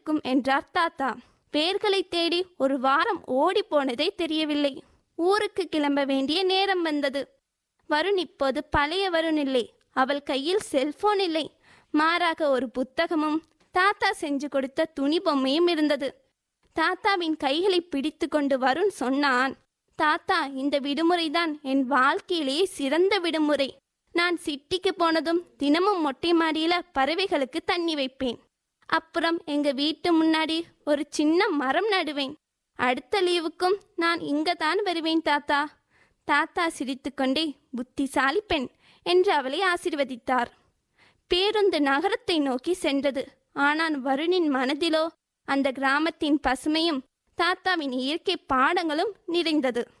இருக்கும் என்றார் தாத்தா வேர்களை தேடி ஒரு வாரம் ஓடி போனதே தெரியவில்லை ஊருக்கு கிளம்ப வேண்டிய நேரம் வந்தது வருண் இப்போது பழைய வருண் இல்லை அவள் கையில் செல்போன் இல்லை மாறாக ஒரு புத்தகமும் தாத்தா செஞ்சு கொடுத்த துணி பொம்மையும் இருந்தது தாத்தாவின் கைகளை பிடித்து கொண்டு வருண் சொன்னான் தாத்தா இந்த விடுமுறைதான் என் வாழ்க்கையிலேயே சிறந்த விடுமுறை நான் சிட்டிக்கு போனதும் தினமும் மொட்டை மாடியில பறவைகளுக்கு தண்ணி வைப்பேன் அப்புறம் எங்க வீட்டு முன்னாடி ஒரு சின்ன மரம் நடுவேன் அடுத்த லீவுக்கும் நான் இங்க தான் வருவேன் தாத்தா தாத்தா சிரித்துக்கொண்டே புத்திசாலி பெண் என்று அவளை ஆசிர்வதித்தார் பேருந்து நகரத்தை நோக்கி சென்றது ஆனால் வருணின் மனதிலோ அந்த கிராமத்தின் பசுமையும் தாத்தாவின் இயற்கை பாடங்களும் நிறைந்தது